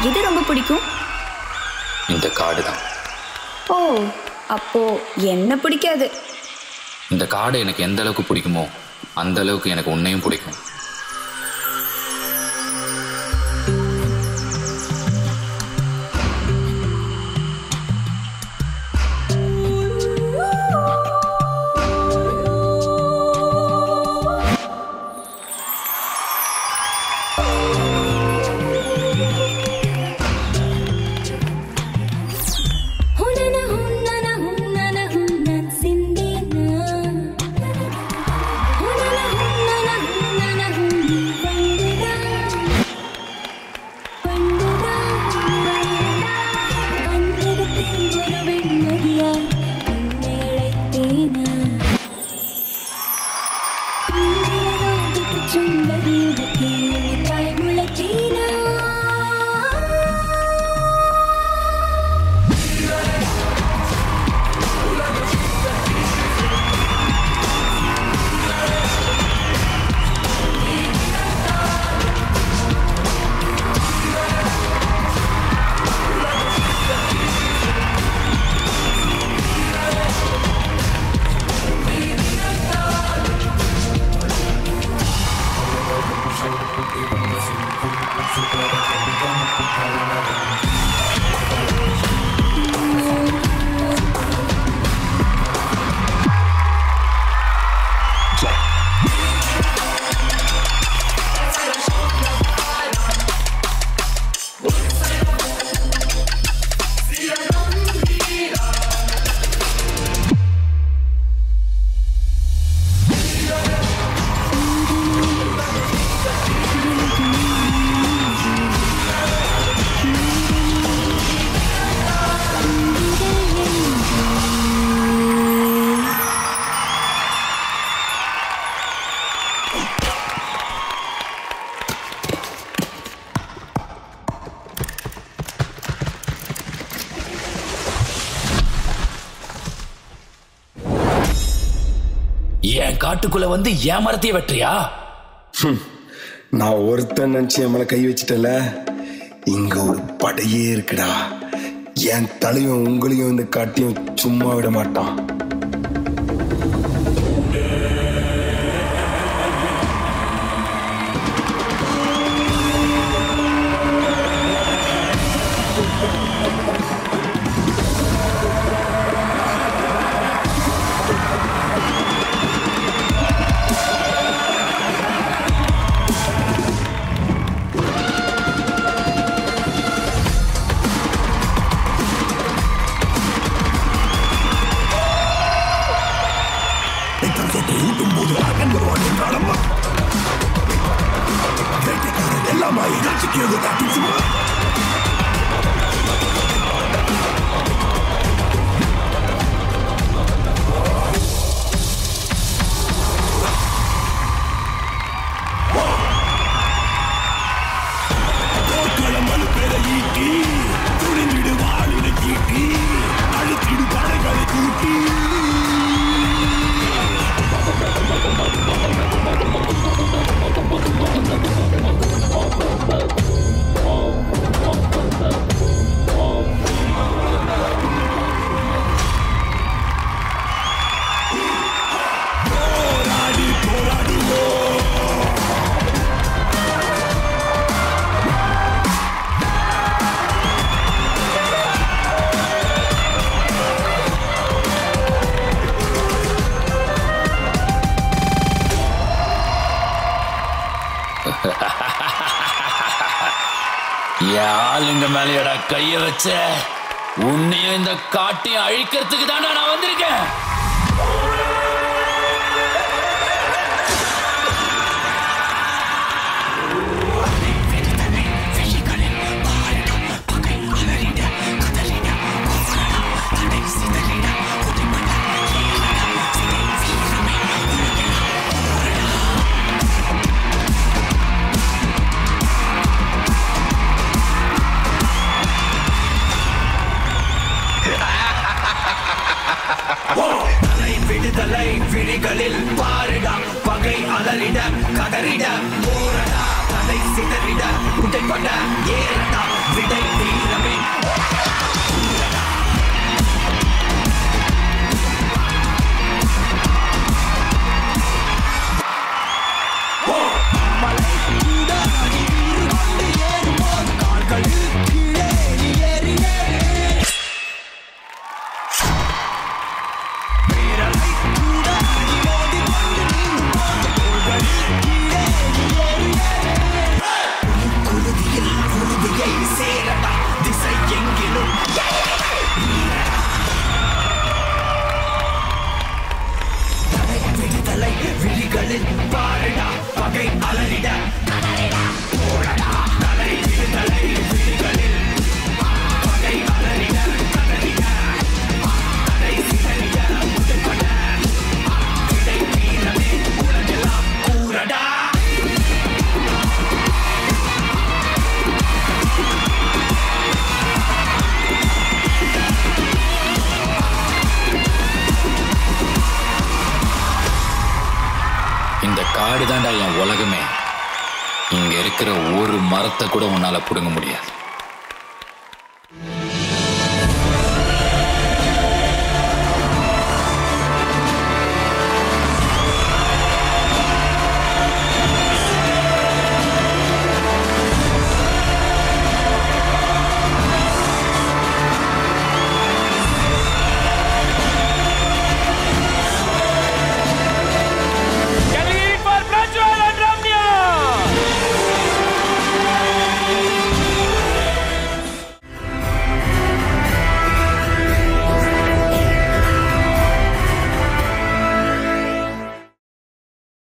எது ரொம்ப பிடிக்கும் இந்த காடு தான் ஓ அப்போ என்ன பிடிக்காது இந்த காடு எனக்கு எந்த அளவுக்கு பிடிக்குமோ அந்த அளவுக்கு எனக்கு உன்னையும் பிடிக்கும் ಹುನನ ಹುನ್ನನ ಹುನ್ನನ ಹುನ್ನನ್ ಸಿಂದಿನ ಹುನನ ಹುನ್ನನ ಹುನ್ನನ ಹುನ್ನಿ ಬಂದಿದ ಬಂದಿದ வந்திருத்தேன் ஒரு வெண்மதியா உன்னை அழைத்தேனா இன்றிரவு சும்படி உனக்கே தாய் முளைத்தேனா என் காட்டுக்குள்ள வந்து என் மரத்தையே வெட்டுறியா நான் ஒருத்தன் நினைச்சு என் மேல கை வச்சிட்டல இங்க ஒரு படையே இருக்குடா என் தலையும் உங்களையும் இந்த காட்டியும் சும்மா விட மாட்டான் என் ஆளுங்க மேலையடா கைய வச்ச உன்னையும் இந்த காட்டையும் அழிக்கிறதுக்கு தானே நான் வந்திருக்கேன் விடுதலை விழிகளில் பாரிட பகை அலறிட கதறிட போரடா தலை சிதறிட உடைப்பட ஏறடா விடை கீழே ஏறி ஏறு பேரலை கூட நீ மோதி கொண்டு நின்றால் தோள்களில் கீழே ஏறி ஏறு குருதியில் உறுதியை சேரடா திசை எங்கிலும் தலை விடுதலை விழிகளில் பாருடா பகை அலறிட போடடா தலை விடுதலை விழிகளில் பகை அலறிட கதறிட தலை சிதறிட முடுபட இடை நீளமே உலகெல்லாம் கூறடா இந்த காடு தான்டா என் உலகமே இங்க இருக்கிற ஒரு மரத்தை கூட உன்னால பிடுங்க முடியாது